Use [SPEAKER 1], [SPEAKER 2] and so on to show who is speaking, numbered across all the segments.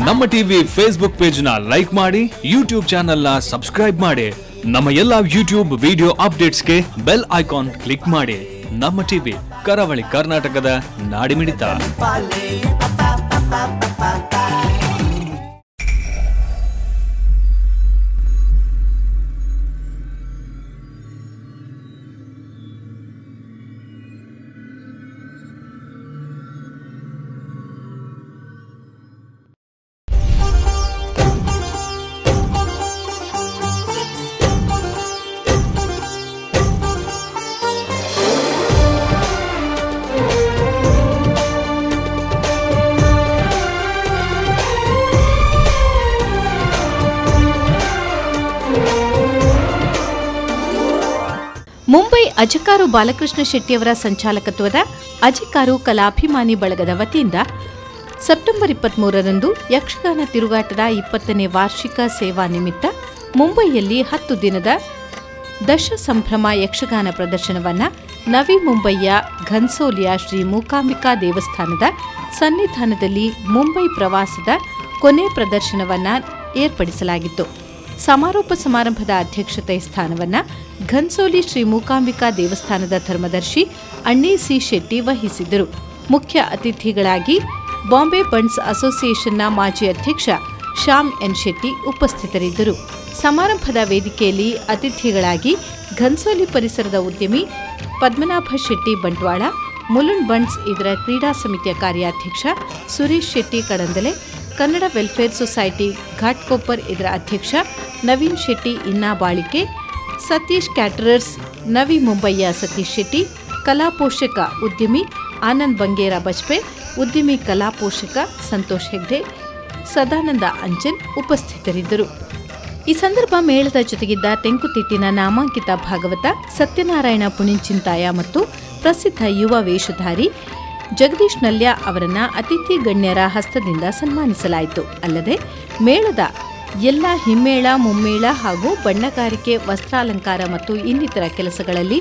[SPEAKER 1] ನಮ್ಮ TV Facebook page ನ like ಮಾಡಿ ಯೂಟ್ಯೂಬ್ ಚಾನೆಲ್ ನ ಸಬ್ಸ್ಕ್ರೈಬ್ ಮಾಡಿ ನಮ್ಮ ಎಲ್ಲಾ ಯೂಟ್ಯೂಬ್ ವಿಡಿಯೋ ಅಪ್ಡೇಟ್ಸ್ಗೆ ಬೆಲ್ ಐಕಾನ್ ಕ್ಲಿಕ್ ಮಾಡಿ ನಮ್ಮ ಟಿವಿ ಕರಾವಳಿ ಕರ್ನಾಟಕದ ನಾಡಿಮಿಡಿತ
[SPEAKER 2] ಮುಂಬೈ ಅಜಕಾರು ಬಾಲಕೃಷ್ಣ ಶೆಟ್ಟಿಯವರ ಸಂಚಾಲಕತ್ವದ ಅಜಕಾರು ಕಲಾಭಿಮಾನಿ ಬಳಗದ ವತಿಯಿಂದ ಸೆಪ್ಟೆಂಬರ್ ಇಪ್ಪತ್ಮೂರರಂದು ಯಕ್ಷಗಾನ ತಿರುಗಾಟದ ಇಪ್ಪತ್ತನೇ ವಾರ್ಷಿಕ ಸೇವಾ ನಿಮಿತ್ತ ಮುಂಬೈಯಲ್ಲಿ ಹತ್ತು ದಿನದ ದಶ ಸಂಭ್ರಮ ಯಕ್ಷಗಾನ ಪ್ರದರ್ಶನವನ್ನು ನವಿ ಮುಂಬಯಿಯ ಘನ್ಸೋಲಿಯ ಶ್ರೀ ಮೂಕಾಂಬಿಕಾ ದೇವಸ್ಥಾನದ ಸನ್ನಿಧಾನದಲ್ಲಿ ಮುಂಬೈ ಪ್ರವಾಸದ ಕೊನೆ ಪ್ರದರ್ಶನವನ್ನು ಏರ್ಪಡಿಸಲಾಗಿತ್ತು ಸಮಾರೋಪ ಸಮಾರಂಭದ ಅಧ್ಯಕ್ಷತೆ ಸ್ಥಾನವನ್ನು ಘನ್ಸೋಲಿ ಶ್ರೀ ಮೂಕಾಂಬಿಕಾ ದೇವಸ್ಥಾನದ ಧರ್ಮದರ್ಶಿ ಅಣ್ಣಿ ಸಿ ಶೆಟ್ಟಿ ವಹಿಸಿದ್ದರು ಮುಖ್ಯ ಅತಿಥಿಗಳಾಗಿ ಬಾಂಬೆ ಬಂಡ್ಸ್ ಅಸೋಸಿಯೇಷನ್ನ ಮಾಜಿ ಅಧ್ಯಕ್ಷ ಶ್ಯಾಮ್ ಎನ್ ಶೆಟ್ಟಿ ಉಪಸ್ಥಿತರಿದ್ದರು ಸಮಾರಂಭದ ವೇದಿಕೆಯಲ್ಲಿ ಅತಿಥಿಗಳಾಗಿ ಘನ್ಸೋಲಿ ಪರಿಸರದ ಉದ್ಯಮಿ ಪದ್ಮನಾಭ ಶೆಟ್ಟಿ ಬಂಟ್ವಾಳ ಮುಲುಂಡ್ ಬಂಡ್ಸ್ ಇದರ ಕ್ರೀಡಾ ಸಮಿತಿಯ ಕಾರ್ಯಾಧ್ಯಕ್ಷ ಸುರೇಶ್ ಶೆಟ್ಟಿ ಕಡಂದಲೆ ಕನ್ನಡ ವೆಲ್ಫೇರ್ ಸೊಸೈಟಿ ಘಾಟ್ಕೊಪ್ಪರ್ ಇದರ ಅಧ್ಯಕ್ಷ ನವೀನ್ ಶೆಟ್ಟಿ ಇನ್ನಾ ಬಾಳಿಕೆ ಸತೀಶ್ ಕ್ಯಾಟರರ್ಸ್ ನವಿ ಮುಂಬಯಿಯ ಸತೀಶ್ ಶೆಟ್ಟಿ ಕಲಾ ಪೋಷಕ ಉದ್ಯಮಿ ಆನಂದ್ ಬಂಗೇರ ಬಜ್ಪೆ ಉದ್ಯಮಿ ಕಲಾ ಪೋಷಕ ಸಂತೋಷ್ ಹೆಗ್ಡೆ ಸದಾನಂದ ಅಂಜನ್ ಉಪಸ್ಥಿತರಿದ್ದರು ಈ ಸಂದರ್ಭ ಮೇಳದ ಜೊತೆಗಿದ್ದ ತೆಂಕುತಿಟ್ಟಿನ ನಾಮಾಂಕಿತ ಭಾಗವತ ಸತ್ಯನಾರಾಯಣ ಪುಣಿಂಚಿಂತಾಯ ಮತ್ತು ಪ್ರಸಿದ್ಧ ಯುವ ವೇಷಧಾರಿ ಜಗದೀಶ್ ನಲ್ಯ ಅವರನ್ನ ಅತಿಥಿ ಗಣ್ಯರ ಹಸ್ತದಿಂದ ಸನ್ಮಾನಿಸಲಾಯಿತು ಅಲ್ಲದೆ ಮೇಳದ ಎಲ್ಲ ಹಿಮ್ಮೇಳ ಮುಮ್ಮೇಳ ಹಾಗೂ ಬಣ್ಣಗಾರಿಕೆ ವಸ್ತ್ರಾಲಂಕಾರ ಮತ್ತು ಇನ್ನಿತರ ಕೆಲಸಗಳಲ್ಲಿ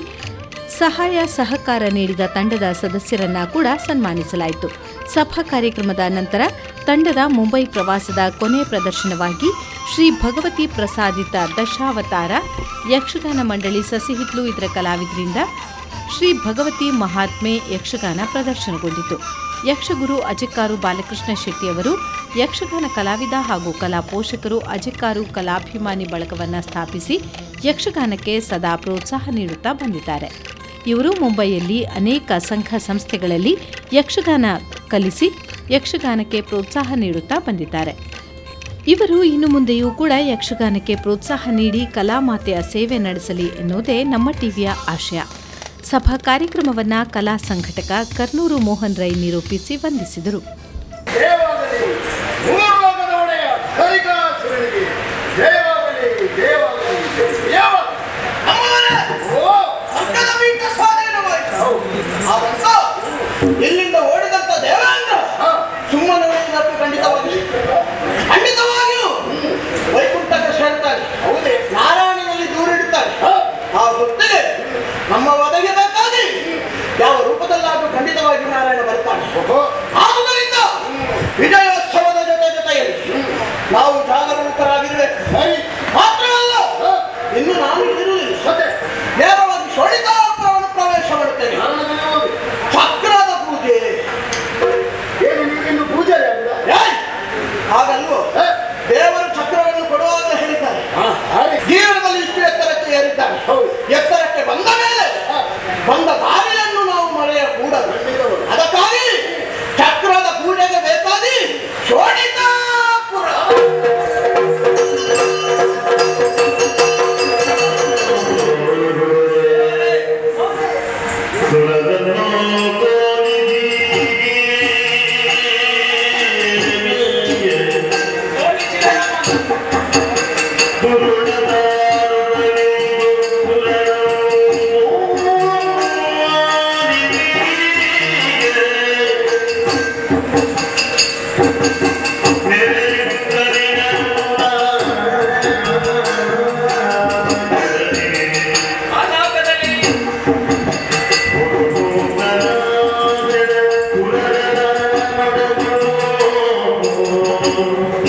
[SPEAKER 2] ಸಹಾಯ ಸಹಕಾರ ನೀಡಿದ ತಂಡದ ಸದಸ್ಯರನ್ನ ಕೂಡ ಸನ್ಮಾನಿಸಲಾಯಿತು ಸಭಾ ಕಾರ್ಯಕ್ರಮದ ನಂತರ ತಂಡದ ಮುಂಬೈ ಪ್ರವಾಸದ ಕೊನೆ ಪ್ರದರ್ಶನವಾಗಿ ಶ್ರೀ ಭಗವತಿ ಪ್ರಸಾದಿತ ದಶಾವತಾರ ಯಕ್ಷಗಾನ ಮಂಡಳಿ ಸಸಿಹಿತ್ಲು ಇದರ ಕಲಾವಿದರಿಂದ ಶ್ರೀ ಭಗವತಿ ಮಹಾತ್ಮೆ ಯಕ್ಷಗಾನ ಪ್ರದರ್ಶನಗೊಂಡಿತು ಯಕ್ಷಗುರು ಅಜಕ್ಕಾರು ಬಾಲಕೃಷ್ಣ ಶೆಟ್ಟಿಯವರು ಯಕ್ಷಗಾನ ಕಲಾವಿದ ಹಾಗೂ ಕಲಾ ಪೋಷಕರು ಅಜಕ್ಕಾರು ಕಲಾಭಿಮಾನಿ ಬಳಗವನ್ನು ಸ್ಥಾಪಿಸಿ ಯಕ್ಷಗಾನಕ್ಕೆ ಸದಾ ಪ್ರೋತ್ಸಾಹ ನೀಡುತ್ತಾ ಬಂದಿದ್ದಾರೆ ಇವರು ಮುಂಬೈಯಲ್ಲಿ ಅನೇಕ ಸಂಘ ಸಂಸ್ಥೆಗಳಲ್ಲಿ ಯಕ್ಷಗಾನ ಕಲಿಸಿ ಯಕ್ಷಗಾನಕ್ಕೆ ಪ್ರೋತ್ಸಾಹ ನೀಡುತ್ತಾ ಬಂದಿದ್ದಾರೆ ಇವರು ಇನ್ನು ಮುಂದೆಯೂ ಕೂಡ ಯಕ್ಷಗಾನಕ್ಕೆ ಪ್ರೋತ್ಸಾಹ ನೀಡಿ ಕಲಾಮಾತೆಯ ಸೇವೆ ನಡೆಸಲಿ ಎನ್ನುವುದೇ ನಮ್ಮ ಟಿವಿಯ ಆಶಯ ಸಭಾ ಕಾರ್ಯಕ್ರಮವನ್ನ ಕಲಾ ಸಂಘಟಕ ಕರ್ನೂರು ಮೋಹನ್ ರೈ ನಿರೂಪಿಸಿ ವಂದಿಸಿದರು
[SPEAKER 3] ದೇವಾಗಲಿ ಮೂರ್ಲೋಕದ ಒಡೆಯ ಹರಿಕಾಸುರನಿಗೆ ದೇವಾಗಲಿ ದೇವಾಗಲಿ ದೇವ
[SPEAKER 4] ಅಮ್ಮವರೇ,
[SPEAKER 3] ಓ
[SPEAKER 4] ಅಂಕದ ಪೀಠ ಸ್ವಾಧೀನವಾಯಿತು. ಆವಂತ ಇಲ್ಲಿಂದ ಓಡಿದಂತ ದೇವೇಂದ್ರ ಸುಮ್ಮನೆ ಉಳಿದದ್ದು ಖಂಡಿತವಾಗಿ ಖಂಡಿತವಾಗಿಯೂ ವೈಕುಂಠಕ್ಕೆ ಸೇರ್ತಾನೆ
[SPEAKER 3] ಹೌದೇ
[SPEAKER 4] ನಾರಾಯಣನಲ್ಲಿ ದೂರಿಡುತ್ತಾನೆ ಆ ಹೊತ್ತಿಗೆ ನಮ್ಮ ಒದಗಿದಕ್ಕಾಗಿ ಯಾವ ರೂಪದಲ್ಲಾದರೂ ಖಂಡಿತವಾಗಿ ನಾರಾಯಣ ಬರ್ತಾನೆ
[SPEAKER 3] ಓಹೋ
[SPEAKER 4] ಆದುದರಿಂದ ವಿಜಯೋತ್ಸವದ ಜೊತೆ ಜೊತೆಯಲ್ಲಿ ನಾವು ಜಾಗರೂಕರಾಗಿರಬೇಕು
[SPEAKER 3] ಸರಿ
[SPEAKER 4] ಮಾತ್ರವಲ್ಲ ಇನ್ನು ನಾನು ಇರುವುದಿಲ್ಲ
[SPEAKER 3] ಮತ್ತೆ
[SPEAKER 4] ನೇರವಾಗಿ ಶೋಣಿತಾಪುರವನ್ನು ಪ್ರವೇಶ ಮಾಡುತ್ತೇನೆ
[SPEAKER 3] ನಾರದನೇ ಹೋಗಿ
[SPEAKER 4] ಚಕ್ರದ ಪೂಜೆ
[SPEAKER 3] ಏನು ನೀವಿನ್ನು ಪೂಜೆ ಆಗಿಲ್ಲ
[SPEAKER 4] ಏಯ್! ಹಾಗಲ್ವೋ
[SPEAKER 3] ಹೇ?
[SPEAKER 4] ದೇವರು ಚಕ್ರವನ್ನು ಕೊಡುವಾಗ ಹೇಳಿದ್ದಾರೆ
[SPEAKER 3] ಹಾ ಹಾಗೆ
[SPEAKER 4] ಜೀವನದಲ್ಲಿ ಇಷ್ಟು ಎತ್ತರಕ್ಕೆ ಏರಿದ್ದಾನೆ
[SPEAKER 3] ಹೌದು.
[SPEAKER 4] ಎತ್ತರಕ್ಕೆ ಬಂದ ಮೇಲೆ ಬಂದ ದಾರಿಯನ್ನು ನಾವು ಮರೆಯಕೂಡದು ಅದಕ್ಕಾಗಿ ಚಕ್ರದ ಪೂಜೆಗೆ ಬೇಕಾಗಿ ಶೋಣಿತಾಪುರ
[SPEAKER 3] ಆ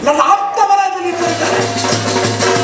[SPEAKER 4] ನನ್ನ ಆಪ್ತ ವಲಯದಲ್ಲಿ ಇದ್ದಾರೆ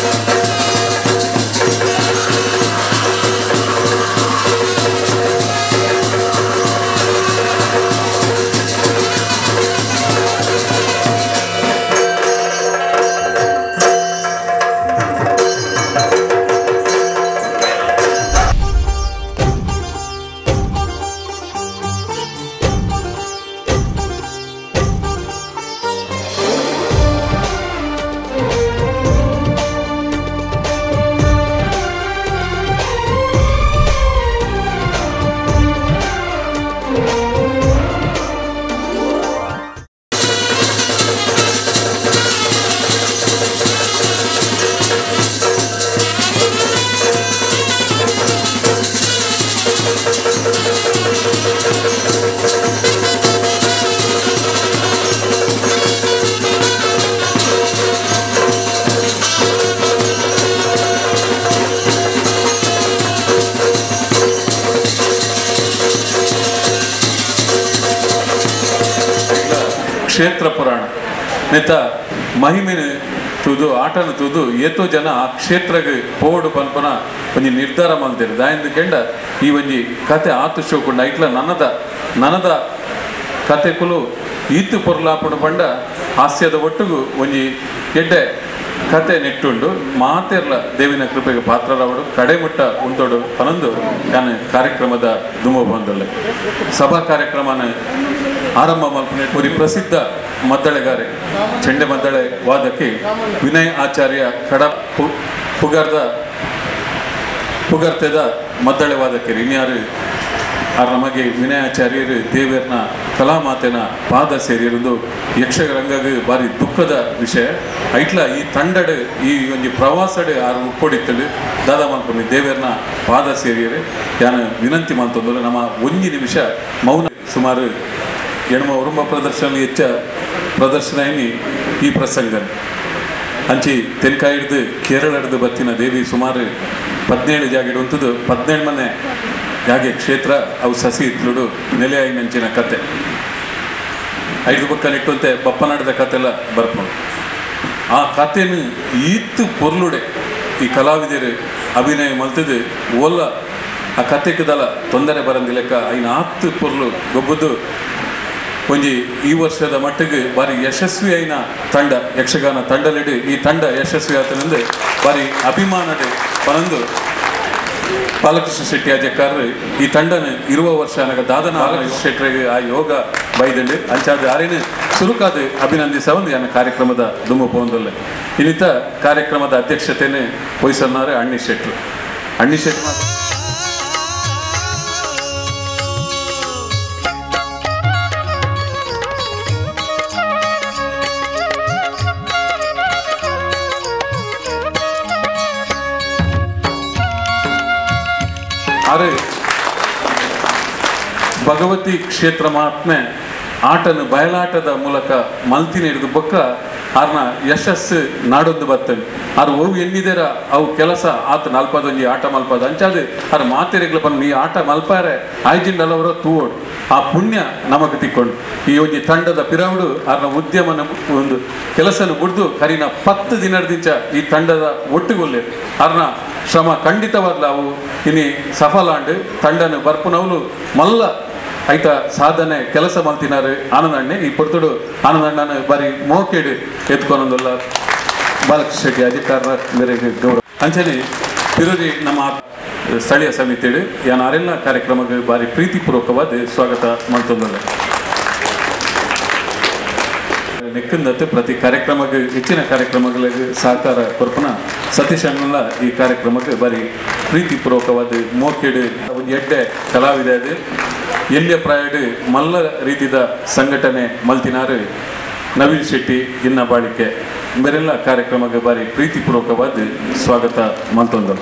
[SPEAKER 5] ಕ್ಷೇತ್ರ ಪುರಾಣ ನೆತ್ತ ಮಹಿಮೆನ ತುದು ಆಟನ ತುದು ಏತೋ ಜನ ಆ ಕ್ಷೇತ್ರಗೆ ಪೋಡು ಪನ್ಪನ ಒಂಜಿ ನಿರ್ಧಾರ ಮಲ್ದಿರು ದಾಯಿಂದ ಕೆಂಡ ಈ ಒಂಜಿ ಕತೆ ಆತು ಶೋಕುಂಡ ಐಟ್ಲ ನನ್ನದ ನನ್ನದ ಕತೆ ಕುಲು ಈತು ಪೊರ್ಲಾಪುಡು ಪಂಡ ಹಾಸ್ಯದ ಒಟ್ಟಿಗೂ ಒಂಜಿ ಎಡ್ಡೆ ಕತೆ ನೆಟ್ಟುಂಡು ಮಾತೆರ್ಲ ದೇವಿನ ಕೃಪೆಗೆ ಪಾತ್ರರವಡು ಕಡೆಮುಟ್ಟ ಉಂಟೋಡು ಪನಂದು ನಾನು ಕಾರ್ಯಕ್ರಮದ ದುಮ ಬಂದಲ್ಲ ಸಭಾ ಕಾರ್ಯಕ್ರಮನ ಆರಂಭ ಮಲ್ಪನೆ ಪುರಿ ಪ್ರಸಿದ್ಧ ಮದ್ದಳೆಗಾರೆ ಚೆಂಡೆ ಮದ್ದಳೆ ವಾದಕ್ಕೆ ವಿನಯ್ ಆಚಾರ್ಯ ಕಡ ಪು- ಪುಗರ್ದ ಪುಗರ್ತೆದ ಮದ್ದಳೆ ವಾದಕ್ಕೆ ಇನ್ಯಾರು ಆ ನಮಗೆ ವಿನಯಾಚಾರ್ಯರು ದೇವರನ ಕಲಾಮಾತೆನ ಪಾದ ಸೇರಿರುವುದು ಯಕ್ಷರಂಗಗೆ ಬಾರಿ ದುಃಖದ ವಿಷಯ ಐಟ್ಲ ಈ ತಂಡಡ್ ಈ ಒಂಜಿ ಪ್ರವಾಸಡ್ ಆರು ಉಪ್ಪೊಡಿತ್ತಲು ದಾದ ಮಲ್ಪನಿ ದೇವರನ ಪಾದ ಸೇರಿಯರೆ ಯಾನು ವಿನಂತಿ ಮಂತಂದ್ರೆ ನಮ್ಮ ಒಂಜಿ ನಿಮಿಷ ಮೌನ ಸುಮಾರು ಎಣ್ಮ ಉರುಂಬ ಪ್ರದರ್ಶನ ಹೆಚ್ಚ ಪ್ರದರ್ಶನ ಏನಿ ಈ ಪ್ರಸಂಗ ಅಂಚಿ ತೆನ್ಕಾಯಿ ಹಿಡ್ದು ಕೇರಳ ಹಿಡ್ದು ಬತ್ತಿನ ದೇವಿ ಸುಮಾರು ಪದಿನೇಳು ಜಾಗ ಇಡುವಂಥದ್ದು ಪದಿನೇಳು ಮನೆ ಯಾಗೆ ಕ್ಷೇತ್ರ ಅವು ಸಸಿ ಇತ್ಲುಡು ನೆಲೆ ಆಯ್ನಂಚಿನ ಕತೆ ಐದು ಪಕ್ಕ ಇಟ್ಟಂತೆ ಬಪ್ಪನಾಡದ ಕತೆ ಎಲ್ಲ ಬರ್ಕೊಂಡು ಆ ಕಥೆನು ಈತ್ತು ಪೊರ್ಲುಡೆ ಈ ಕಲಾವಿದರು ಅಭಿನಯ ಮಲ್ತದು ಓಲ್ಲ ಆ ಕತೆಕ್ಕದಲ್ಲ ತೊಂದರೆ ಬರಂದಿಲೆಕ್ಕ ಐನ ಆತ್ತು ಪೊರ್ಲು ಗೊಬ್ಬದು ಒಂಜಿ ಈ ವರ್ಷದ ಮಟ್ಟಿಗೆ ಬಾರಿ ಯಶಸ್ವಿ ಐನ ತಂಡ ಯಕ್ಷಗಾನ ತಂಡಲಿಡು ಈ ತಂಡ ಯಶಸ್ವಿ ಆತನೆಂದು ಬಾರಿ ಅಭಿಮಾನದ ಪನಂದು ಬಾಲಕೃಷ್ಣ ಶೆಟ್ಟಿ ಅಜಕ್ಕಾರರು ಈ ತಂಡನ ಇರುವ ವರ್ಷ ನನಗೆ ದಾದನ ಬಾಲಕೃಷ್ಣ ಶೆಟ್ಟಿಗೆ ಆ ಯೋಗ ಬೈದಲ್ಲಿ ಅಂಚಾದ ಯಾರೇನು ಸುರುಕಾದ ಅಭಿನಂದಿಸ ಒಂದು ಯಾನ ಕಾರ್ಯಕ್ರಮದ ದುಮ್ಮು ಪೋಂದಲ್ಲ ಇನ್ನಿತ ಕಾರ್ಯಕ್ರಮದ ಅಧ್ಯಕ್ಷತೆಯನ್ನು ವಹಿಸನ್ನಾರೆ ಅಣ್ಣಿ ಶೆಟ್ರು ಅಣ್ಣಿ ಶೆಟ್ಟಿ ಮಾತ್ರ ಆರೆ ಭಗವತಿ ಕ್ಷೇತ್ರ ಮಹಾತ್ಮೆ ಆಟನ ಬಯಲಾಟದ ಮೂಲಕ ಮಲ್ತಿನ ಹಿಡಿದು ಬೊಕ್ಕ ಆರ್ನ ಯಶಸ್ಸು ನಾಡೊಂದು ಬರ್ತವೆ ಆರು ಅವು ಎನ್ನಿದೇರ ಅವು ಕೆಲಸ ಆತ ನಲ್ಪದೊಂಜಿ ಆಟ ಮಲ್ಪದ ಅಂಚಾದು ಆರು ಮಾತೆರೆಗ್ಲು ಬಂದು ಈ ಆಟ ಮಲ್ಪಾರೆ ಆಯ್ಜಿಂಡಲವರ ತೂವೋಡು ಆ ಪುಣ್ಯ ನಮಗೆ ತಿಕ್ಕೊಂಡು ಈ ಒಂಜಿ ತಂಡದ ಪಿರವುಡು ಆರ್ನ ಉದ್ಯಮನ ಒಂದು ಕೆಲಸನ ಬಿಡ್ದು ಕರಿನ ಪತ್ತು ದಿನದಿಂದ ಈ ತಂಡದ ಒಟ್ಟುಗೊಲ್ಲೆ ಆರ್ನ ಶ್ರಮ ಖಂಡಿತವಾಗ್ಲ ಅವು ಇನಿ ಸಫಲಾಂಡ್ ತಂಡನ ಬರ್ಪುನವಲು ಮಲ್ಲ ಐತ ಸಾಧನೆ ಕೆಲಸ ಮಲ್ತಿನಾರು ಆನಂದಣ್ಣೆ ಈ ಪೊರ್ತುಡು ಆನಂದಣ್ಣನ ಬಾರಿ ಮೋಕೆಡು ಎತ್ಕೊನೊಂದಲ್ಲ ಬಾಲಕೃಷ್ಣ ಶೆಟ್ಟಿ ಅಧಿಕಾರ ಮೇರೆಗೆ ಗೌರವ ಅಂಚನೆ ಪಿರುರಿ ನಮ್ಮ ಸ್ಥಳೀಯ ಸಮಿತಿಡು ಯಾನ ಅರೆಲ್ಲ ಕಾರ್ಯಕ್ರಮಕ್ಕೆ ಬಾರಿ ಪ್ರೀತಿಪೂರ್ವಕವಾದ ಸ್ವಾಗತ ಮಾಡ್ತೊಂದಲ್ಲ ನೆಕ್ಕಂದತ್ತು ಪ್ರತಿ ಕಾರ್ಯಕ್ರಮಕ್ಕೆ ಹೆಚ್ಚಿನ ಕಾರ್ಯಕ್ರಮಗಳಿಗೆ ಸಹಕಾರ ಕೊರ್ಪನ ಸತೀಶ್ ಅಣ್ಣಲ್ಲ ಈ ಕಾರ್ಯಕ್ರಮಕ್ಕೆ ಬಾರಿ ಪ್ರೀತಿಪೂರ್ವಕವಾದ ಮೋಕೆಡು ಒಂದು ಎಡ್ಡೆ ಕಲಾವಿದ ಅದು ಎಲ್ಲಿಯ ಪ್ರಾಯಡು ಮಲ್ಲ ರೀತಿದ ಸಂಘಟನೆ ಮಲ್ತಿನಾರು ನವೀನ್ ಶೆಟ್ಟಿ ಇನ್ನ ಬಾಳಿಕೆ ಬೇರೆಲ್ಲ ಕಾರ್ಯಕ್ರಮಕ್ಕೆ ಬಾರಿ ಪ್ರೀತಿಪೂರ್ವಕವಾದ ಸ್ವಾಗತ ಮಂತೊಂದರು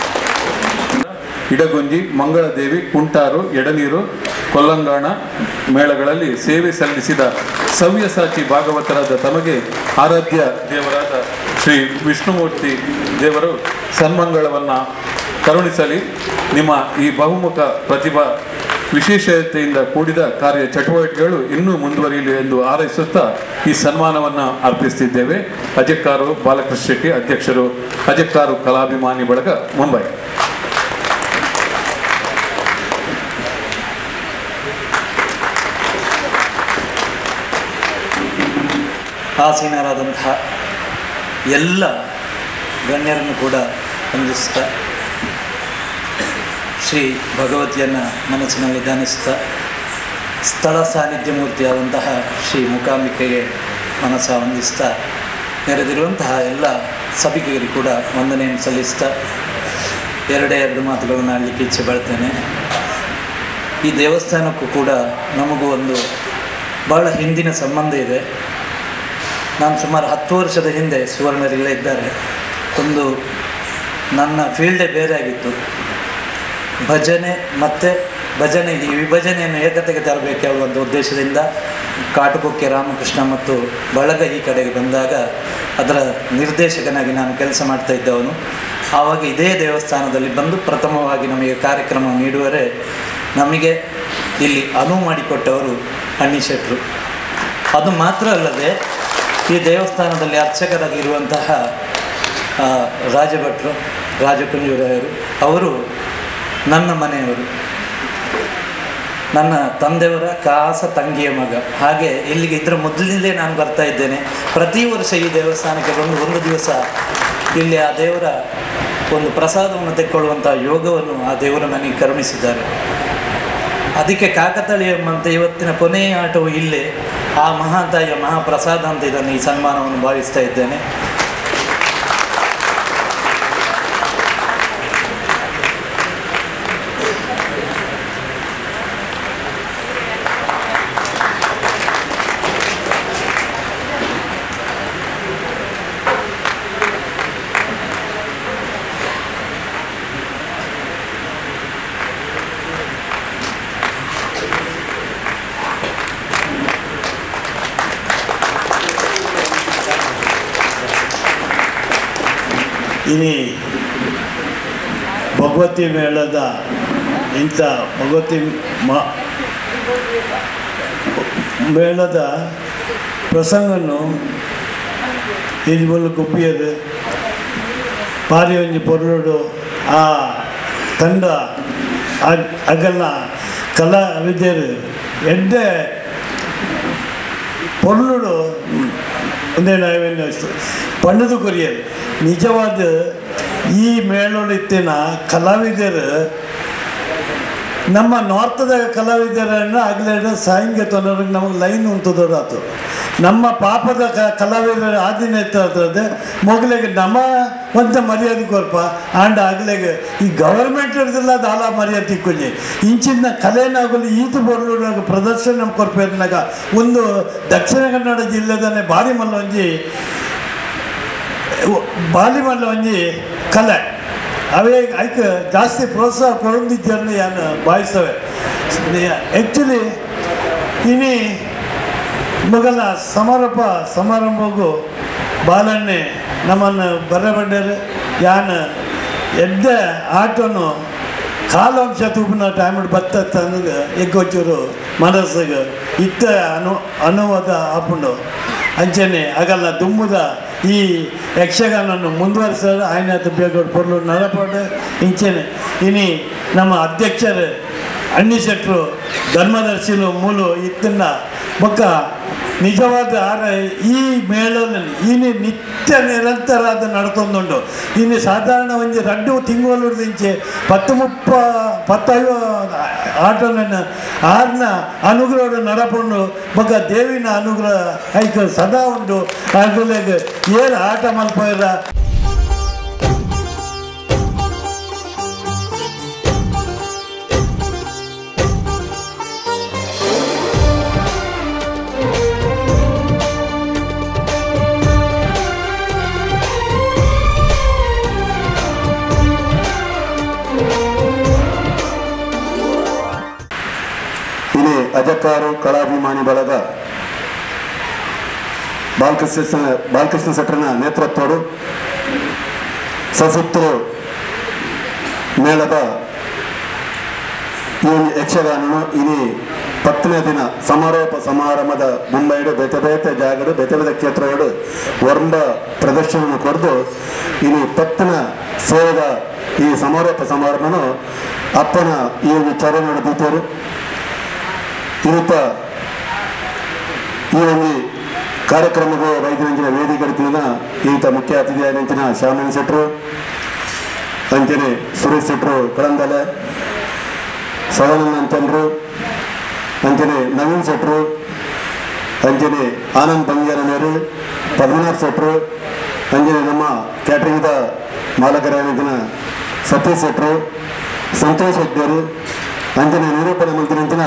[SPEAKER 5] ಇಡಗುಂಜಿ ಮಂಗಳದೇವಿ ಕುಂಟಾರು ಎಡನೀರು ಕೊಲ್ಲಂಗಾಣ ಮೇಳಗಳಲ್ಲಿ ಸೇವೆ ಸಲ್ಲಿಸಿದ ಸವ್ಯಸಾಚಿ ಭಾಗವತರಾದ ತಮಗೆ ಆರಾಧ್ಯ ದೇವರಾದ ಶ್ರೀ ವಿಷ್ಣುಮೂರ್ತಿ ದೇವರು ಸನ್ಮಂಗಳವನ್ನು ಕರುಣಿಸಲಿ ನಿಮ್ಮ ಈ ಬಹುಮುಖ ಪ್ರತಿಭಾ ವಿಶೇಷತೆಯಿಂದ ಕೂಡಿದ ಕಾರ್ಯ ಚಟುವಟಿಕೆಗಳು ಇನ್ನೂ ಮುಂದುವರಿಯಲಿ ಎಂದು ಹಾರೈಸುತ್ತಾ ಈ ಸನ್ಮಾನವನ್ನು ಅರ್ಪಿಸ್ತಿದ್ದೇವೆ ಅಜಕ್ಕಾರು ಬಾಲಕೃಷ್ಣ ಶೆಟ್ಟಿ ಅಧ್ಯಕ್ಷರು ಅಜಕ್ಕಾರು ಕಲಾಭಿಮಾನಿ ಬಳಗ ಮುಂಬೈ
[SPEAKER 6] ಆಸೀನರಾದಂತಹ ಎಲ್ಲ ಗಣ್ಯರನ್ನು ಕೂಡ ವಂದಿಸ್ತಾ ಶ್ರೀ ಭಗವತಿಯನ್ನು ಮನಸ್ಸಿನಲ್ಲಿ ಧ್ಯಾನಿಸ್ತಾ ಸ್ಥಳ ಸಾನ್ನಿಧ್ಯ ಮೂರ್ತಿಯಾದಂತಹ ಶ್ರೀ ಮೂಕಾಂಬಿಕೆಗೆ ಮನಸ್ಸ ವಂದಿಸ್ತಾ ನೆರೆದಿರುವಂತಹ ಎಲ್ಲ ಸಭಿಕರಿಗೆ ಕೂಡ ವಂದನೆಯನ್ನು ಸಲ್ಲಿಸ್ತಾ ಎರಡೇ ಎರಡು ಮಾತುಗಳನ್ನು ಆಡಲಿಕ್ಕೆ ಇಚ್ಛೆ ಪಡ್ತೇನೆ ಈ ದೇವಸ್ಥಾನಕ್ಕೂ ಕೂಡ ನಮಗೂ ಒಂದು ಭಾಳ ಹಿಂದಿನ ಸಂಬಂಧ ಇದೆ ನಾನು ಸುಮಾರು ಹತ್ತು ವರ್ಷದ ಹಿಂದೆ ಸುವರ್ಣರಿಲ್ಲೇ ಇದ್ದಾರೆ ಒಂದು ನನ್ನ ಫೀಲ್ಡೇ ಬೇರೆ ಆಗಿತ್ತು ಭಜನೆ ಮತ್ತು ಭಜನೆ ಈ ವಿಭಜನೆಯನ್ನು ಏಕತೆಗೆ ತರಬೇಕು ಹೇಳುವಂಥ ಉದ್ದೇಶದಿಂದ ಕಾಟುಕೊಕ್ಕೆ ರಾಮಕೃಷ್ಣ ಮತ್ತು ಬಳಗ ಈ ಕಡೆಗೆ ಬಂದಾಗ ಅದರ ನಿರ್ದೇಶಕನಾಗಿ ನಾನು ಕೆಲಸ ಮಾಡ್ತಾ ಇದ್ದವನು ಆವಾಗ ಇದೇ ದೇವಸ್ಥಾನದಲ್ಲಿ ಬಂದು ಪ್ರಥಮವಾಗಿ ನಮಗೆ ಕಾರ್ಯಕ್ರಮ ನೀಡುವರೆ ನಮಗೆ ಇಲ್ಲಿ ಅನುವು ಮಾಡಿಕೊಟ್ಟವರು ಅಣ್ಣಿ ಶೆಟ್ರು ಅದು ಮಾತ್ರ ಅಲ್ಲದೆ ಈ ದೇವಸ್ಥಾನದಲ್ಲಿ ಅರ್ಚಕರಾಗಿರುವಂತಹ ಆ, ರಾಜಭಟ್ರು ರಾಜಕುಂಜುರಾಯರು ಅವರು ನನ್ನ ಮನೆಯವರು ನನ್ನ ತಂದೆಯವರ ಕಾಸ ತಂಗಿಯ ಮಗ ಹಾಗೆ ಇಲ್ಲಿಗೆ ಇದರ ಮೊದಲಿಂದಲೇ ನಾನು ಬರ್ತಾ ಇದ್ದೇನೆ ಪ್ರತಿ ವರ್ಷ ಈ ದೇವಸ್ಥಾನಕ್ಕೆ ಬಂದು ಒಂದು ದಿವಸ ಇಲ್ಲಿ ಆ ದೇವರ ಒಂದು ಪ್ರಸಾದವನ್ನು ತೆಕ್ಕೊಳ್ಳುವಂಥ ಯೋಗವನ್ನು ಆ ದೇವರು ನನಗೆ ಕರುಣಿಸಿದ್ದಾರೆ ಅದಕ್ಕೆ ಕಾಕತಾಳಿ ಎಂಬಂತೆ ಇವತ್ತಿನ ಕೊನೆಯ ಆಟವು ಇಲ್ಲೇ ಆ ಮಹಾತಾಯಿಯ ಮಹಾಪ್ರಸಾದ ಅಂತ ಇದನ್ನು ಈ ಸನ್ಮಾನವನ್ನು ಭಾವಿಸ್ತಾ ಇದ್ದೇನೆ
[SPEAKER 7] ಇನಿ ಭಗವತಿ ಮೇಳದ ಇಂಥ ಭಗವತಿ ಮ ಮೇಳದ ಪ್ರಸಂಗನು ಇದು ಮೂಲಕ ಉಪ್ಪಿಯದು ಪಾರಿ ಒಂಜಿ ಪೊರ್ಲುಡು ಆ ತಂಡ ಅಗ್- ಅಗಲ ಕಲಾ ವಿದ್ಯರು ಎಡ್ಡೆ ಪೊರ್ಲುಡು ಒಂದೇ ನಾವೇನು ಪಣ್ಣದು ಕೊರಿಯರು ನಿಜವಾದ ಈ ಮೇಳೊಳಿತ್ತಿನ ಕಲಾವಿದರು ನಮ್ಮ ನಾರ್ತದ ಕಲಾವಿದರನ್ನು ಆಗ್ಲೇ ಸಾಹಿತ್ಯ ತೊಂದರೆ ನಮಗೆ ಲೈನ್ ಉಂಟು ದೊಡ್ಡಾತು ನಮ್ಮ ಪಾಪದ ಕ ಕಲಾವಿದರ ಆದಿನ ಎತ್ತದ ಮೊಗಲಿಗೆ ನಮ್ಮ ಒಂದ ಮರ್ಯಾದೆ ಕೊರ್ಪ ಆಂಡ ಆಗ್ಲೆಗೆ ಈ ಗವರ್ಮೆಂಟ್ ಹಿಡ್ದಿಲ್ಲ ದಾಲ ಮರ್ಯಾದೆ ತಿಕ್ಕೊಂಜಿ ಇಂಚಿನ ಕಲೆನಾಗಲಿ ಈತು ಬರಲು ಪ್ರದರ್ಶನ ಕೊರ್ಪೇರ್ನಾಗ ಒಂದು ದಕ್ಷಿಣ ಕನ್ನಡ ಜಿಲ್ಲೆದನೆ ಭಾರಿ ಮಲ್ಲ ಒಂಜಿ ಬಾಲಿ ಮಲ್ಲ ಒಂಜಿ ಕಲೆ ಅವೇ ಐಕ ಜಾಸ್ತಿ ಪ್ರೋತ್ಸಾಹ ಕೊಡೊಂದಿದ್ದನ್ನು ಯಾನು ಭಾವಿಸ್ತವೆ ಆ್ಯಕ್ಚುಲಿ ಇನಿ ಮೊದಲ ಸಮಾರೋಪ ಸಮಾರಂಭಗೂ ಬಾಲಣ್ಣೆ ನಮ್ಮನ್ನು ಬರಬಂಡರು ಯಾನು ಎಡ್ಡ ಆಟನು ಕಾಲಾಂಶ ತೂಪಿನ ಟೈಮ್ ಬತ್ತ ಅನ್ನೋದು ಎಗ್ಗೊಚ್ಚೂರು ಮನಸ್ಸಿಗೆ ಇತ್ತ ಅನು ಅನುವಾದ ಆಪುಂಡು ಅಂಚನೆ ಆಗಲ್ಲ ದುಮ್ಮುದ ಈ ಯಕ್ಷಗಾನನ್ನು ಮುಂದುವರಿಸಲು ಆಯ್ನ ಬೇಗ ಪೊರ್ಲು ನರಪಾಡು ಇಂಚನೆ ಇನಿ ನಮ್ಮ ಅಧ್ಯಕ್ಷರು ಅಣ್ಣಿ ಶೆಟ್ರು ಧರ್ಮದರ್ಶಿಲು ಮೂಲು ಇತ್ತನ್ನ ಬೊಕ್ಕ ನಿಜವಾದ ಆರ ಈ ಮೇಳದಲ್ಲಿ ಇನಿ ನಿತ್ಯ ನಿರಂತರ ಅದು ನಡ್ಕೊಂಡುಂಡು ಇನ್ನು ಸಾಧಾರಣ ಒಂದು ಎರಡು ತಿಂಗಳು ದಿಂಚೆ ಪತ್ತು ಮುಪ್ಪ ಪತ್ತೈವ ಆಟೋನ ಆರ್ನ ಅನುಗ್ರಹ ನಡಪುಂಡು ಬೊಕ್ಕ ದೇವಿನ ಅನುಗ್ರಹ ಐಕ ಸದಾ ಉಂಡು ಅದ್ರೊಳಗೆ ಏನು ಆಟ ಮಲ್ಪಯ್ರ
[SPEAKER 8] ಇಲ್ಲಿ ಅಜಕ್ಕಾರು ಕಲಾಭಿಮಾನಿ ಬಳಗ ಬಾಲಕೃಷ್ಣ ಬಾಲಕೃಷ್ಣ ಸಟ್ರನ ನೇತೃತ್ವಡು ಸಸುತ್ತರು ಮೇಳದ ಈ ಒಂದು ಯಕ್ಷಗಾನನು ಇನಿ ಪತ್ತನೇ ದಿನ ಸಮಾರೋಪ ಸಮಾರಂಭದ ಮುಂಬೈಡು ಬೇತೆ ಬೇತೆ ಜಾಗಡು ಬೇತೆ ಬೇತೆ ಕ್ಷೇತ್ರಗಳು ವರ್ಮ ಪ್ರದರ್ಶನ ಕೊಡ್ದು ಇನ್ನು ಪತ್ತನ ಸೇವೆದ ಈ ಸಮಾರೋಪ ಸಮಾರಂಭನು ಅಪ್ಪನ ಈ ವಿಚಾರ ನಡೆದಿದ್ದರು ಇವತ್ತ ಈ ಒಂದು ಕಾರ್ಯಕ್ರಮದ ರೈತರಂಚಿನ ವೇದಿಕೆ ಈತ ಮುಖ್ಯ ಅತಿಥಿಯಾದಂಚಿನ ಶ್ಯಾಮನ್ ಶೆಟ್ರು ಅಂಚನೆ ಸುರೇಶ್ ಶೆಟ್ರು ಕಳಂದಲೆ ಸದಾನಂದ ಅಂತಂದ್ರು ಅಂಚನೆ ನವೀನ್ ಶೆಟ್ರು ಅಂಚನೆ ಆನಂದ್ ಬಂಗೇರನೇರು ಪದ್ಮನಾಭ್ ಶೆಟ್ರು ಅಂಜನೆ ನಮ್ಮ ಕ್ಯಾಟ್ರಿಂಗ್ದ ಮಾಲಕರಾಗಿನ ಸತೀಶ್ ಶೆಟ್ರು ಸಂತೋಷ್ ಹೆಗ್ಡೇರು ಅಂಜನೆ ನಿರೂಪಣೆ ಮಂತ್ರಿಂಚಿನ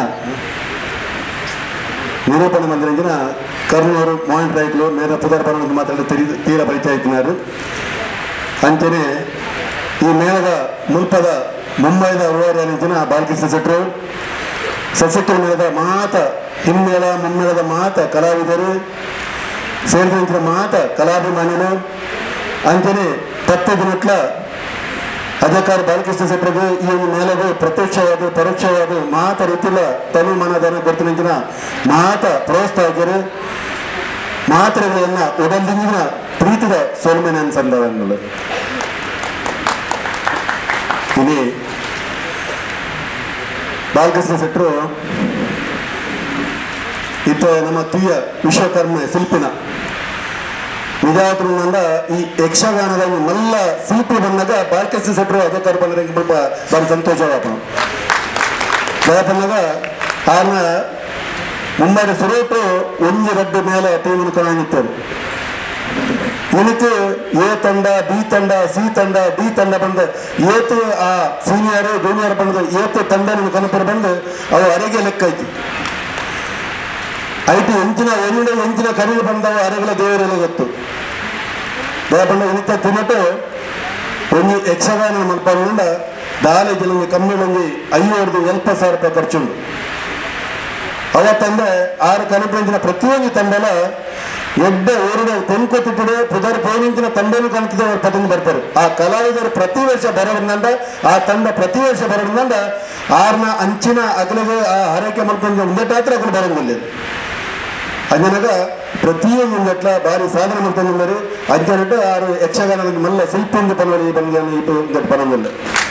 [SPEAKER 8] ನಿರೂಪಣೆ ಮಂತ್ರಿಂಚಿನ ಕರ್ನೂರು ಮಾಯಿಂಟ್ ರೈತರು ನೇರ ಪುದರ್ಪರ ಮಾತಾಡಿ ತೀರ ಬರಿತಾ ಇತ್ತಿನಾರು ಅಂಚನೆ ಈ ಮೇಳದ ಮುಲ್ಪದ ಮುಂಬೈದ ಉಳ್ಳವರಿನ ಬಾಲಕೃಷ್ಣ ಶೆಟ್ರು ಸಶಕ್ತಿ ಮೇಳದ ಮಾತ ಹಿಮ್ಮೇಳ ಮುಮ್ಮೇಳದ ಮಾತ ಕಲಾವಿದರು ಸೇರಿದಂಚಿನ ಮಾತ ಕಲಾಭಿಮಾನಿಗಳು ಅಂಚನೆ ಪತ್ತು ದಿನಟ್ಲ ಅಧಿಕಾರ ಬಾಲಕೃಷ್ಣ ಶೆಟ್ಟರಿಗೆ ಈ ಒಂದು ಮೇಳವು ಪ್ರತ್ಯಕ್ಷವಾದ ಪರೋಕ್ಷವಾದ ಮಾತ ರೀತಿಲ ತನು ಮನದನ ಕೊಡ್ತಿನ ಮಾತ ಪ್ರೋತ್ಸಾಹಕರು ಮಾತ್ರೆಗಳನ್ನ ಉಡಲಿನ ಪ್ರೀತಿದ ಸೋಲ್ಮೆನ ಸಂದರ್ಭಗಳು ಇನಿ ಬಾಲಕೃಷ್ಣ ಶೆಟ್ಟರು ಇತ್ತ ನಮ್ಮ ತುಯ್ಯ ವಿಶ್ವಕರ್ಮ ಶಿಲ್ಪಿನ ನಿಜಾತ್ರಿಂದ ಈ ಯಕ್ಷಗಾನದ ಈ ಮಲ್ಲ ಶಿಲ್ಪಿ ಬಂದಾಗ ಬಾಲಕೃಷ್ಣ ಶೆಟ್ಟರು ಅಧಿಕಾರ ಬಂದ್ರೆ ಸ್ವಲ್ಪ ಬಾರಿ ಸಂತೋಷವಾಪ ಬಂದಾಗ ಆನ ಮುಂಬೈದ ಸುರೇಟು ಒಂದು ರಡ್ಡು ಮೇಲೆ ಟೀಮನ್ನು ಕಾಣಿರ್ತಾರೆ ಇದಕ್ಕೆ ಎ ತಂಡ ಬಿ ತಂಡ ಸಿ ತಂಡ ಡಿ ತಂಡ ಬಂದು ಏತು ಆ ಸೀನಿಯರ್ ಜೂನಿಯರ್ ಬಂದು ಏತು ತಂಡ ನಿಮ್ಮ ಕನಪುರ ಬಂದು ಅವು ಅರೆಗೆ ಲೆಕ್ಕ ಐತಿ ಐಟಿ ಎಂಚಿನ ಎಂಡ ಎಂಚಿನ ಕರೀಲು ಬಂದವು ಅರೆಗಳ ದೇವರೆಲ್ಲ ಗೊತ್ತು ದೇವಪಂಡ ಇಂಥ ತಿನ್ನಟ್ಟು ಒಂದು ಯಕ್ಷಗಾನ ಮಲ್ಪಂಡ ದಾಲೆ ಜನಗೆ ಕಮ್ಮಿ ಬಂದು ಐನೂರದು ಎಲ್ಪ ಸಾವಿರ ರೂಪಾಯಿ ಖರ್ಚುಂಡು ಅವತ್ತಂದ್ರೆ ಆರು ಕನಪಂಚಿನ ಪ್ರತಿಯೊಂದು ತಂಡಲ ಎಡ್ಡ ಊರಿನ ತೆನ್ಕೊತ್ತಿಟ್ಟಿದೆ ಪುದರ್ ಪೋನಿಂಚಿನ ತಂಡನು ಕಾಣ್ತಿದೆ ಅವ್ರು ಪತಂಗ ಬರ್ತಾರೆ ಆ ಕಲಾವಿದರು ಪ್ರತಿ ವರ್ಷ ಬರೋದ್ರಿಂದ ಆ ತಂಡ ಪ್ರತಿ ವರ್ಷ ಬರೋದ್ರಿಂದ ಆರ್ನ ಅಂಚಿನ ಅಗಲಿಗೆ ಆ ಹರಕೆ ಮಾಡ್ಕೊಂಡು ಒಂದೆಟ್ಟಾತ್ರ ಅಗಲು ಬರೋಂಗಿಲ್ಲ ಅಂಜನಾಗ ಪ್ರತಿಯೊಂದು ಗಟ್ಲ ಭಾರಿ ಸಾಧನೆ ಮಾಡ್ಕೊಂಡು ಅಂಜನಟ್ಟು ಆರು ಯಕ್ಷಗಾನದ ಮಲ್ಲ ಶಿಲ್ಪಿಂದ ಪಲ್ವಳಿ ಬಂದ ಇಟ್ಟು ಬರೋಂಗಿಲ್ಲ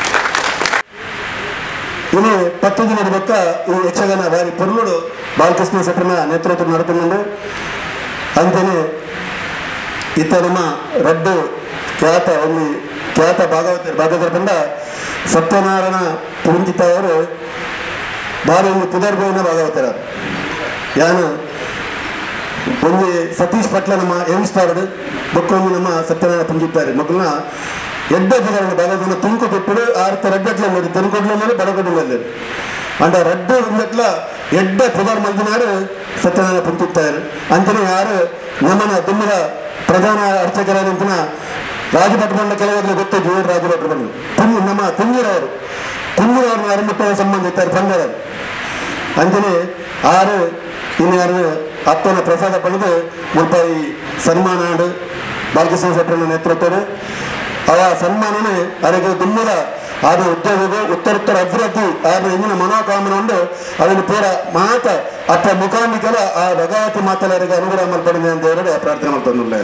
[SPEAKER 8] ಇನ್ನು ಪತ್ತು ದಿನದ ಬಕ್ಕ ಈ ಯಕ್ಷಗಾನ ಭಾರಿ ಪೊರ್ಲುಡು ಬಾಲಕೃಷ್ಣ ಶೆಟ್ಟರ್ನ ನೇತೃತ್ವ ನಡೆದುಕೊಂಡು ಅಂತೆಯೇ ಇತ್ತ ನಮ್ಮ ರಡ್ಡು ಖ್ಯಾತ ಒಂದು ಖ್ಯಾತ ಭಾಗವತ ಭಾಗವತರ ಬಂದ ಸತ್ಯನಾರಾಯಣ ಪುರಂಜಿತ ಅವರು ಭಾರಿ ಒಂದು ಪುದರ್ಭವನ ಭಾಗವತರ ಯಾನು ಒಂದು ಸತೀಶ್ ಪಟ್ಲ ನಮ್ಮ ಯಂಗ್ಸ್ಟಾರ್ ಬೊಕ್ಕೊಂದು ನಮ್ಮ ಸತ್ಯನಾರಾಯಣ ಪುಂಜಿತ್ತಾರೆ ಮಕ್ಕಳನ್ನ ಎಡ್ಡ ಪುದರನ ಭಾಗವನ್ನು ತುಮಕು ಕೊಟ್ಟು ಆರ್ತ ರಡ್ಡಟ್ಲ ನೋಡಿ ತೆನ್ಕೊಡ್ಲಲ್ಲಿ ಬಡಗಡ್ಡಲ್ಲಿ ಅಂಡ ರಡ್ಡು ఉన్నట్ల ಎಡ್ಡ ಪುದರ್ ಮಂದಿನಾರು ಸತ್ಯನಾರಾಯಣ ಪುಂಜಿತ್ತಾರೆ ಅಂಚನೆ ಯಾರು ನಮ್ಮನ ದುಮ್ಮದ ಪ್ರಧಾನ ಅರ್ಚಕರಾದಂತಿನ ರಾಜಭಟ್ಬಂಡ ಕೆಲವರಿಗೆ ಗೊತ್ತು ಜೋರ್ ರಾಜಭಟ್ಬಂಡ ತುಮ್ಮಿ ನಮ್ಮ ತುಂಗಿರವರು ತುಂಗಿರವ್ರನ್ನ ಅರಮಟ್ಟದ ಸಂಬಂಧ ಇದ್ದಾರೆ ಬಂದವರು ಅಂಜನೆ ಆರು ಇನ್ಯಾರು ಅಪ್ಪನ ಪ್ರಸಾದ ಪಡೆದು ಮುಲ್ಪ ಈ ಸನ್ಮಾನ ಆಡು ಬಾಲಕೃಷ್ಣ ಶೆಟ್ಟರನ ನೇತೃತ್ವದ ಆ ಸನ್ಮಾನನೇ ಅವರಿಗೆ ದುಮ್ಮದ ಆದ ಉದ್ಯೋಗವು ಉತ್ತರೋತ್ತರ ಅಭಿವೃದ್ಧಿ ಆದ ಇಂದಿನ ಮನೋಕಾಮನ ಉಂಡು ಅದನ್ನು ಪೂರ ಮಾತ ಅಪ್ಪ ಮುಖಾಮಿಕಲ ಆ ಭಗವತಿ ಮಾತಲರಿಗೆ ಅನುಗ್ರಹ ಮಲ್ಪಡಿದೆ ಅಂತ ಹೇಳಿ ಪ್ರಾರ್ಥನೆ ಮಾಡ್ತಾನೆ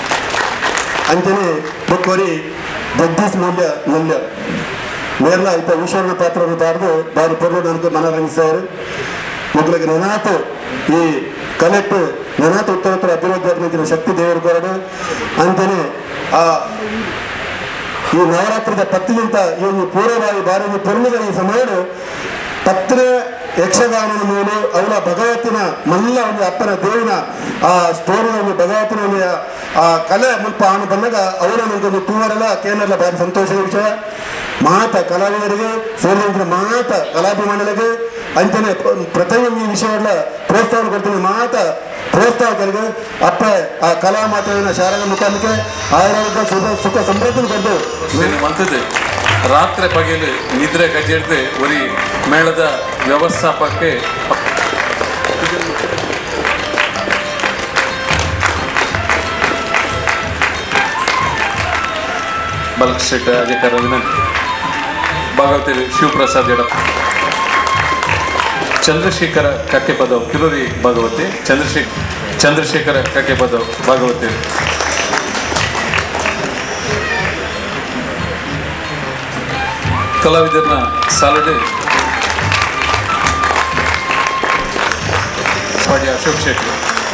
[SPEAKER 8] ಅಂಚನೆ ಬುಕ್ಕೋರಿ ಜಗದೀಶ್ ಮೌಲ್ಯ ಮೂಲ್ಯ ನೇರ್ಲ ಇತ್ತ ಈಶ್ವರನ ಪಾತ್ರವನ್ನು ತಾರ್ದು ಬಾರಿ ಪೊರ್ಲು ನನಗೆ ಮನರಂಜಿಸಿದವರು ಮಕ್ಕಳಿಗೆ ನೆನಾತು ಈ ಕಲೆಕ್ಟ್ ನೆನಾತು ಉತ್ತರೋತ್ತರ ಅಭಿವೃದ್ಧಿ ಅಭಿವೃದ್ಧಿನ ಶಕ್ತಿ ದೇವರು ಕೊರಡು ಅಂತೆಯೇ ಆ ಈ ನವರಾತ್ರಿದ ಪತ್ತಿಗಿಂತ ಈ ಒಂದು ಪೂರ್ವವಾಗಿ ಬಾರಿ ಪೊರ್ಲುದ ಈ ಸಮಯಡು ಪತ್ರ ಯಕ್ಷಗಾನದ ಮೇಲೆ ಅವಳ ಭಗವತಿನ ಮಲ್ಲ ಒಂದು ಅಪ್ಪನ ದೇವಿನ ಆ ಸ್ಟೋರಿನ ಒಂದು ಭಗವತಿನ ಒಂದು ಆ ಕಲೆ ಮುಲ್ಪ ಆನು ಬಂದಾಗ ಅವರ ನಮಗೊಂದು ತೂವರೆಲ್ಲ ಕೇನೆಲ್ಲ ಭಾರಿ ಸಂತೋಷದ ವಿಷಯ ಮಾತ ಕಲಾವಿದರಿಗೆ ಸೇರಿದಂತೆ ಮಾತ ಕಲಾಭಿಮಾನಿಗಳಿಗೆ ಅಂಚನೆ ಪ್ರತಿಯೊಂದು ಈ ವಿಷಯಗಳ ಪ್ರೋತ್ಸಾಹ ಕೊಡ್ತೀನಿ ಮಾತ ಪ್ರೋತ್ಸಾಹಕರಿಗೆ ಅಪ್ಪ ಆ ಕಲಾ ಮಾತಾಡಿನ ಶಾರದ ಮುಖಾಂತರ ಆಯುರ್ವೇದ ಸುಖ ಸುಖ ಸಮೃದ್ಧಿ ಕೊಟ್ಟು
[SPEAKER 5] ಇದನ್ನು ಮಂತದ್ದು ರಾತ್ರಿ ಪಗಲು ನಿದ್ರೆ ಕಟ್ಟಿಡ್ದು ಒರಿ ಮೇಳದ ವ್ಯವಸ್ಥಾಪಕ್ಕೆ ಬಲ್ಕ್ ಶೆಟ್ಟ ಅಧಿಕಾರದ ಭಾಗವತಿ ಶಿವಪ್ರಸಾದ್ ಎಡ ಚಂದ್ರಶೇಖರ ಕಕ್ಕೆಪದ ಕಿರೂರಿ ಭಾಗವತಿ ಚಂದ್ರಶೇಖರ್ ಚಂದ್ರಶೇಖರ ಕಕ್ಕೆಪದ ಭಾಗವತಿ ಕಲಾವಿದರನ್ನ ಸಾಲಡೆ ಪಾಡಿ ಅಶೋಕ್ ಶೆಟ್ಟಿ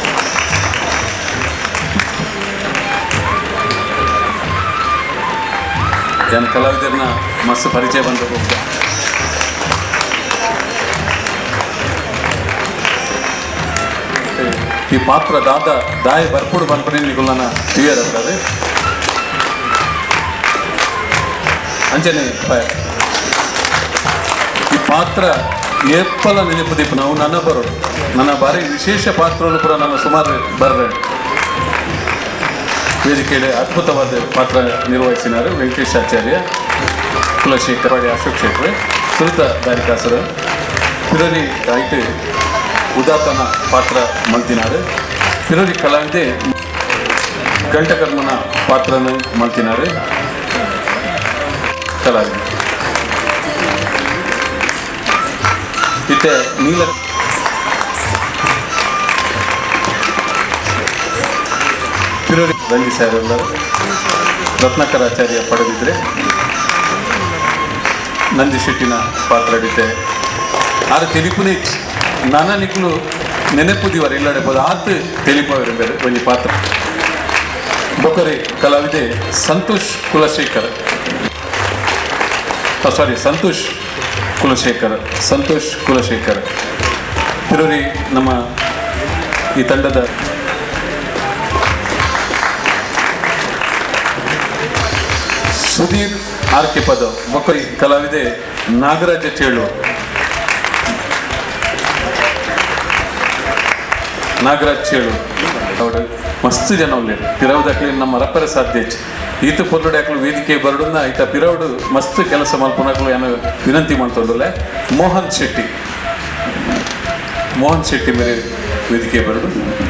[SPEAKER 5] ಯಾನ್ ಕಲಾವಿದರನ್ನ ಮಸ್ತ್ ಪರಿಚಯ ಬಂದ ಹೋಗ್ತಾ ಈ ಪಾತ್ರ ದಾದ ದಾಯ ಬರ್ಪುಡು ಬಂದ್ಪಡಿ ನಿಗುಲನ ಕ್ಲಿಯರ್ ಆಗ್ತದೆ ಅಂಚನೆ ಪ- ಈ ಪಾತ್ರ ಏಪ್ಪಲ ನೆನಪುದೀಪ ನಾವು ನನ್ನ ಬರೋದು ನನ್ನ ಬಾರಿ ವಿಶೇಷ ಪಾತ್ರವನ್ನು ಕೂಡ ನನ್ನ ಸುಮಾರು ಬರೆದೆ ವೇದಿಕೆಯಲ್ಲಿ ಅದ್ಭುತವಾದ ಪಾತ್ರ ನಿರ್ವಹಿಸಿನಾರು ವೆಂಕಟೇಶಾಚಾರ್ಯ ಕುಲಶೇಖರ್ ಪಾಡಿ ಅಶೋಕ್ ಶೆಟ್ಟಿ ಸುರಿತ ದಾರಿಕಾಸರು ಪಿರೋಲಿ ಐಟ್ ಉದಾತನ ಪಾತ್ರ ಮಲ್ತಿನಾರು ಪಿರೋಲಿ ಕಲಾವಿದೆ ಗಂಟಕರ್ಮನ ಪಾತ್ರನ ಮಲ್ತಿನಾರು ಕಲಾವಿದೆ ಇತ್ತೆ ನೀಲ ಪಿರೋಲಿ ರಂಗಿ ಸಾರ್ ಎಲ್ಲರೂ ರತ್ನಾಕರಾಚಾರ್ಯ ಪಡೆದಿದ್ರೆ ನಂದಿ ಶೆಟ್ಟಿನ ಪಾತ್ರ ಹಿಡಿತೆ ಆರು ತೆಲಿಪುನೇ ನಾನ ನಿಕ್ಲು ನೆನಪುದಿವರ ಇಲ್ಲಡೆ ಬೋದು ಆತು ತೆಲಿಪವರಿದ್ದಾರೆ ಒಂದು ಪಾತ್ರ ಬೊಕರೆ ಕಲಾವಿದೆ ಸಂತೋಷ್ ಕುಲಶೇಖರ್ ಸಾರಿ ಸಂತೋಷ್ ಕುಲಶೇಖರ್ ಸಂತೋಷ್ ಕುಲಶೇಖರ್ ಪಿರೋರಿ ನಮ್ಮ ಈ ತಂಡದ ಸುಧೀರ್ ಆರ್ ಕೆ ಪದ ಬೊಕ್ಕರಿ ಕಲಾವಿದೆ ನಾಗರಾಜ ಚೇಳು ನಾಗರಾಜ್ ಚೇಳು ಅವಡು ಮಸ್ತ್ ಜನ ಒಳ್ಳೆ ಪಿರವದಾಕ್ಲಿ ನಮ್ಮ ರಪ್ಪರ ಸಾಧ್ಯ ಈತ ಪೊರ್ಲುಡೆ ಹಾಕಲು ವೇದಿಕೆ ಬರಡನ್ನ ಈತ ಪಿರವಡು ಮಸ್ತ್ ಕೆಲಸ ಮಲ್ಪನಾಕಲು ಏನು ವಿನಂತಿ ಮಾಡ್ತೊಂಡಲ್ಲ ಮೋಹನ್ ಶೆಟ್ಟಿ ಮೋಹನ್ ಶೆಟ್ಟಿ ಮೇಲೆ ವೇದಿಕೆ ಬರಡು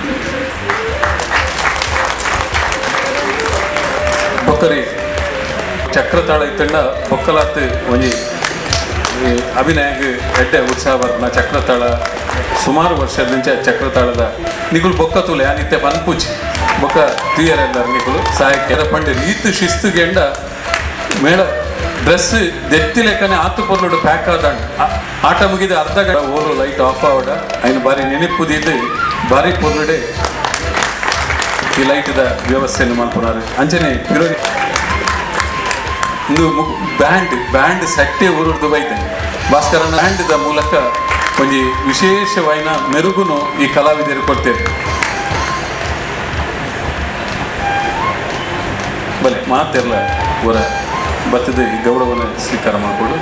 [SPEAKER 5] ಬೊಕ್ಕರಿ ಚಕ್ರತಾಳ ಇತ್ತಂಡ ಬೊಕ್ಕಲಾತ್ ಒಂಜಿ ಈ ಅಭಿನಯಗ್ ಎಡ್ಡೆ ಉತ್ಸಾಹ ಬರ್ನ ಚಕ್ರತಾಳ ಸುಮಾರು ವರ್ಷದ ಮುಂಚೆ ಚಕ್ರತಾಳದ ನಿಗುಲು ಬೊಕ್ಕ ತುಲೆ ನಿತ್ಯ ಪನ್ಪುಚ್ ಬೊಕ್ಕ ಕ್ಲಿಯರ್ ಎಲ್ಲಾರು ನಿಗುಲು ಸಹಾಯಕ್ಕೆ ಪಂಡೆ ಈತು ಶಿಸ್ತುಗೆಂಡ ಮೇಳ ಡ್ರೆಸ್ ದೆತ್ತಿ ಲೆಕ್ಕನೆ ಆತು ಪೊರ್ಲುಡು ಪ್ಯಾಕ್ ಆದಂಡ್ ಆ- ಆಟ ಮುಗಿದ ಅರ್ಧ ಗಂಟೆ ಓರು ಲೈಟ್ ಆಫ್ ಆವಡ ಐನು ಬಾರಿ ನೆನಪುದಿದ್ದು ಬಾರಿ ಪೊರ್ಲುಡೆ ಈ ಲೈಟ್ದ ವ್ಯವಸ್ಥೆಯನ್ನು ಮಾಡ್ಕೊಳಾರು ಅಂಚನೆ ವಿರೋಧಿ ಇಂದು ಬ್ಯಾಂಡ್ ಬ್ಯಾಂಡ್ ಸಟ್ಟೆ ಊರುಡ್ದು ಬೈತೆ ಭಾಸ್ಕರನ ಬ್ಯಾಂಡ್ದ ಮೂಲಕ ಒಂದು ವಿಶೇಷವಾಯಿನ ಮೆರುಗುನು ಈ ಕಲಾವಿದರು ಕೊಡ್ತೇವೆ ಬಲೆ ಮಾತೆಲ್ಲ ಅವರ ಬತ್ತದ ಈ ಗೌರವನ ಸ್ವೀಕಾರ ಮಾಡಿಕೊಡು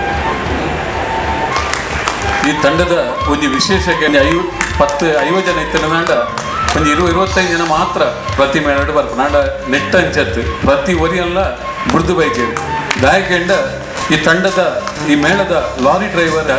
[SPEAKER 5] ಈ ತಂಡದ ಒಂದು ವಿಶೇಷಕ್ಕೆ ಒಂದು ಐವ ಪತ್ತು ಐವತ್ತು ಜನ ಇತ್ತು ನಾಂಡ ಒಂದು ಇರು ಇರುವತ್ತೈದು ಜನ ಮಾತ್ರ ಪ್ರತಿ ಮೇಳಡು ಬರ್ಪ ನಾಡ ನೆಟ್ಟ ಅಂಚತ್ತು ಪ್ರತಿ ಒರಿಯಲ್ಲ ಬುಡ್ದು ಬೈಕೇರಿ ದಾಯಕೆಂಡ ಈ ತಂಡದ ಈ ಮೇಳದ ಲಾರಿ ಡ್ರೈವರ್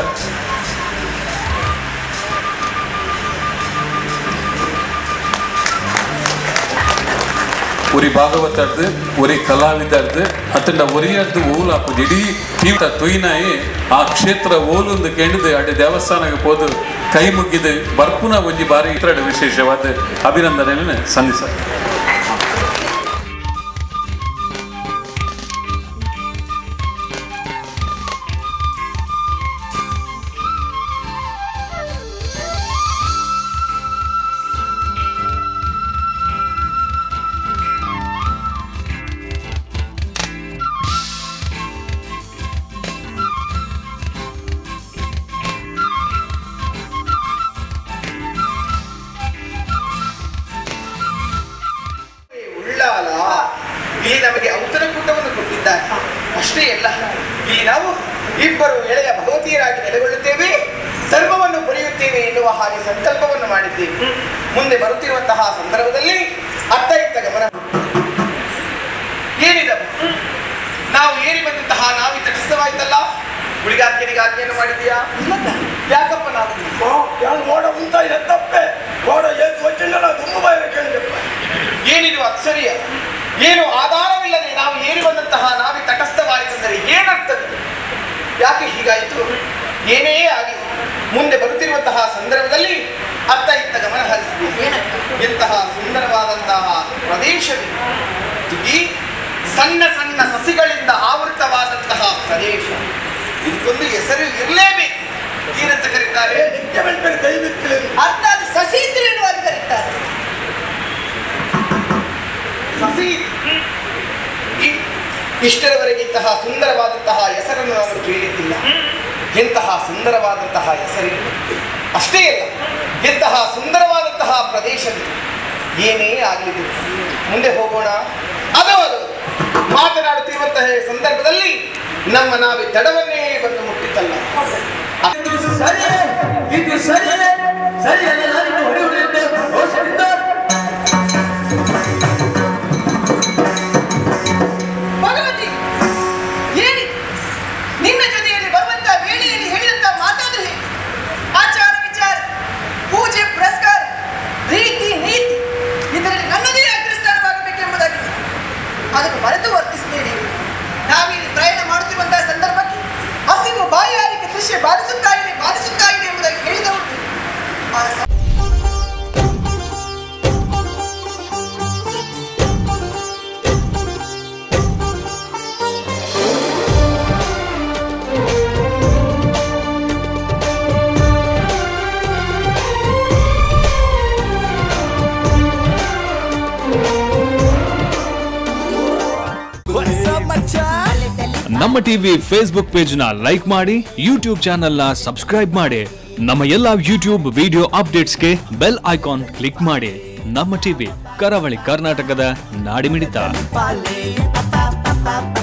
[SPEAKER 5] ಒರಿ ಭಾಗವತರ್ದು ಒರಿ ಕಲಾವಿದರ್ದು ಅತ್ತಂಡ ಒರಿಯರ್ದು ಓಲು ಹಾಕುದು ಇಡೀ ತೀವ್ರ ತೊಯ್ನಾಯಿ ಆ ಕ್ಷೇತ್ರ ಓಲೊಂದು ಕೆಂಡದು ಅಡೆ ದೇವಸ್ಥಾನಕ್ಕೆ ಹೋದು ಕೈ ಮುಗಿದು ಬರ್ಪುನ ಒಂಜಿ ಬಾರಿ ಇತರ ವಿಶೇಷವಾದ ಅಭಿನಂದನೆಯನ್ನು ಸಲ್ಲಿಸ
[SPEAKER 9] ಉಳ್ಳಾಲ ಇಲ್ಲಿ ನಮಗೆ ಔತಣಕೂಟವನ್ನು ಕೊಟ್ಟಿದ್ದಾರೆ ಅಷ್ಟೇ ಅಲ್ಲ ಇಲ್ಲಿ ನಾವು ಇಬ್ಬರು ಎಳೆಯ ಭಗವತಿಯರಾಗಿ ನೆಲೆಗೊಳ್ಳುತ್ತೇವೆ ಧರ್ಮವನ್ನು ಪಡೆಯುತ್ತೇವೆ ಎನ್ನುವ ಹಾಗೆ ಸಂಕಲ್ಪವನ್ನು ಮಾಡಿದ್ದೇವೆ ಮುಂದೆ ಬರುತ್ತಿರುವಂತಹ ಸಂದರ್ಭದಲ್ಲಿ ಅತ್ತ ಇತ್ತ ಗಮನ ಏನಿದ ನಾವು ಏರಿ ಬಂದಂತಹ ನಾವಿ ತಟಸ್ಥವಾಯ್ತಲ್ಲ ಹುಡುಗಾರ್ಕೆನಿಗೆ ಆಜ್ಞೆಯನ್ನು ಮಾಡಿದೀಯಾ ಯಾಕಪ್ಪ ನಾವು
[SPEAKER 3] ಯಾರು ಮೋಡ ಉಂಟ ಎತ್ತಪ್ಪೆ ಮೋಡ ಎದ್ದು వచ్చిందಲ್ಲ ತುಂಬ ಬಾಯಿನ ಕೇಳಿದಪ್ಪ
[SPEAKER 9] ಏನಿದು ಅಕ್ಷರಿಯ ಏನು ಆಧಾರವಿಲ್ಲದೆ ನಾವು ಏರಿ ಬಂದಂತಹ ನಾವಿ ತಟಸ್ಥವಾಯಿತೆಂದರೆ ಏನರ್ಥವಿದೆ ಯಾಕೆ ಹೀಗಾಯಿತು ಏನೇ ಆಗಿ ಮುಂದೆ ಬರುತ್ತಿರುವಂತಹ ಸಂದರ್ಭದಲ್ಲಿ ಅತ್ತ ಇತ್ತ ಗಮನ ಹರಿಸಿ ಎಂತಹ ಸುಂದರವಾದಂತಹ ಪ್ರದೇಶವಿದೆ ಈ ಸಣ್ಣ ಸಣ್ಣ ಸಸಿಗಳಿಂದ ಆವೃತವಾದಂತಹ ಪ್ರದೇಶ ಇದಕ್ಕೊಂದು ಹೆಸರು ಇರಲೇಬೇಕು ಏನಂತ ಕರೀತಾರೆ
[SPEAKER 3] ನಿತ್ಯವೆಂಟನೆ ಕೈ ಬಿತ್ತಲೆ
[SPEAKER 4] ಅರ್ಥಾತ್ ಸಸೀಂದ್ರ ಎನ್ನುವಾಗಿ ಕರೀತಾರೆ
[SPEAKER 9] ಸಸಿ ಈ- ಇಷ್ಟರವರೆಗೆ ಇಂತಹ ಸುಂದರವಾದಂತಹ ಹೆಸರನ್ನು ನಾನು ಕೇಳಿದ್ದಿಲ್ಲ ಎಂತಹ ಸುಂದರವಾದಂತಹ ಹೆಸರಿದೆ ಅಷ್ಟೇ ಅಲ್ಲ ಎಂತಹ ಸುಂದರವಾದಂತಹ ಪ್ರದೇಶವಿದೆ ಏನೇ ಆಗಲಿದೆ ಮುಂದೆ ಹೋಗೋಣ ಅದು ಅದು ಮಾತನಾಡುತ್ತಿರುವಂತಹ ಸಂದರ್ಭದಲ್ಲಿ ನಮ್ಮ ನಾವೇ ತಡವನ್ನೇ ಬಂದು ಮುಟ್ಟಿತ್ತಲ್ಲ
[SPEAKER 4] ಇದು ಸರಿ ಸರಿಯಲ್ಲ ನಾನು ಹೊಡೆ ಹೊಡೆಯುತ್ತೆ ದೋಷವಿದ್ದ
[SPEAKER 10] ಭಗವತಿ ಏನಿ ನಿನ್ನ ಜೊತೆಯಲ್ಲಿ ಬರುವಂತ ವೇಳೆಯಲ್ಲಿ ಹೇಳಿದಂತ ಮಾತಾದ್ರೆ ಹೇಗೆ? ಆಚಾರ ವಿಚಾರ ಪೂಜೆ ಪುರಸ್ಕಾರ ರೀತಿ ನೀತಿ ಇದರಲ್ಲಿ ನನ್ನದೇ ಅಗ್ರಸ್ಥಾನವಾಗಬೇಕೆಂಬುದಾಗಿ ಅದನ್ನು ಮರೆತು ವರ್ತಿಸಿದ್ದೇನೆ ನಾವಿಲ್ಲಿ ಪ್ರಯಾಣ ಮಾಡುತ್ತಿರುವಂತಹ ಸಂದರ್ಭಕ್ಕೆ ಹಸಿವು ಬಾಯಾರಿಕೆ ದೃಶ್ಯ ಬಾಧಿಸುತ್ತಾ ಇದೆ ಬಾಧಿಸುತ್ತಾ ಇದೆ ಎಂಬುದಾಗಿ ಹೇಳಿದ ಉಂಟು ಆ ಸ-
[SPEAKER 1] ನಮ್ಮ ಟಿವಿ ಫೇಸ್ಬುಕ್ ಪೇಜ್ ನ ಲೈಕ್ ಮಾಡಿ ಯೂಟ್ಯೂಬ್ ಚಾನೆಲ್ ನ ಸಬ್ಸ್ಕ್ರೈಬ್ ಮಾಡಿ ನಮ್ಮ ಎಲ್ಲಾ ಯೂಟ್ಯೂಬ್ ವಿಡಿಯೋ ಅಪ್ಡೇಟ್ಸ್ಗೆ ಬೆಲ್ ಐಕಾನ್ ಕ್ಲಿಕ್ ಮಾಡಿ ನಮ್ಮ ಟಿವಿ ಕರಾವಳಿ ಕರ್ನಾಟಕದ ನಾಡಿಮಿಡಿತ
[SPEAKER 4] ಪಾಲೆ